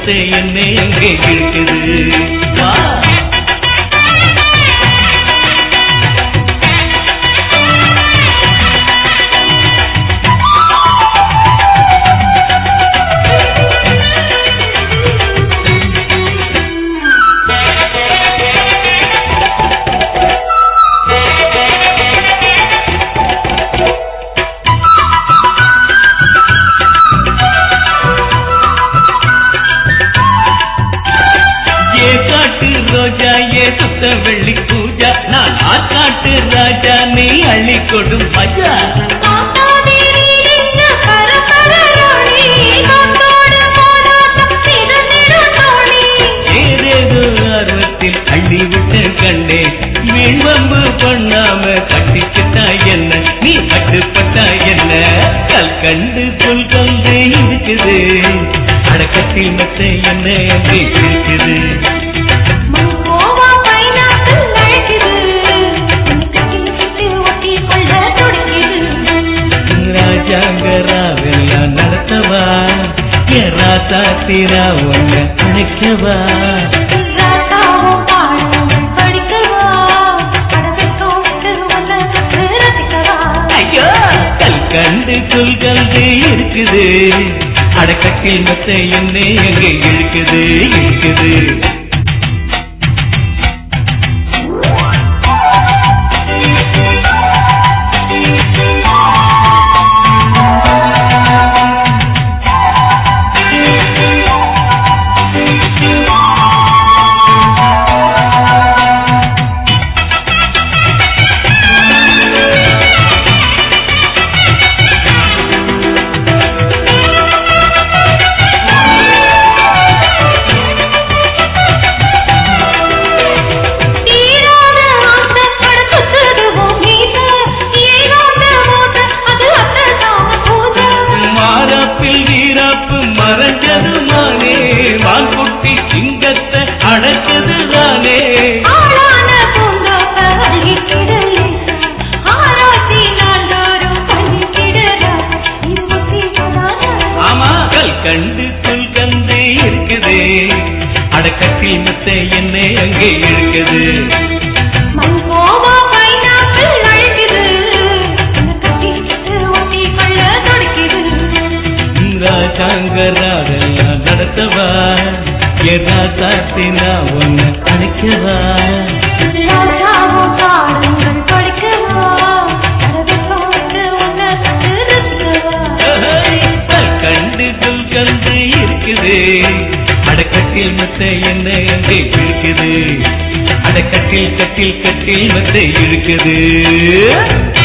மெத்தை என்ன எங்கே இருக்குது வா ஏ காட்டு ரோஜா ஏ சுத்த வெள்ளி பூஜா நான் ஆக்காட்டு ராஜா நீ அள்ளி கொடும் மஜா ஏதேதோ ஆர்வத்தில் அள்ளி விட்டு கண்டே மீன்வம்பு பண்ணாம கட்டிக்கிட்டா என்ன நீ கட்டுப்பட்டா என்ன கல் கண்டு சொல் கந்து இருக்குது அடக்கத்தில் மத்த என்ன எங்கே இருக்குது ராஜாங்கராவெல்லாம் நடத்தவா என் ராசா தீரா ஒன்ன அழைக்கவா ஐயோ கல் கண்டு சொல் கல்வி இருக்குது அடக்கத்தில் மத்த என்ன எங்க இருக்குது இருக்குது மாறாப்பில் வீராப்பு மறைஞ்சது மானே வான்குட்டி சிங்கத்தை அடைச்சது தானே ஆமா கல் கண்டு சொல் கந்து இருக்குது அடக்கத்தில் மத்த என்ன அங்கே இருக்குது ராஜாங்கராதெல்லாம் நடத்தவா எதா சாத்தினா ஒன்னு அழைக்கவா கல் கண்டு சொல் கந்து இருக்குது அடக்கத்தில் மத்த என்ன அங்கே இருக்குது அடக்கத்தில் கட்டில் கட்டில் மத்த இருக்குது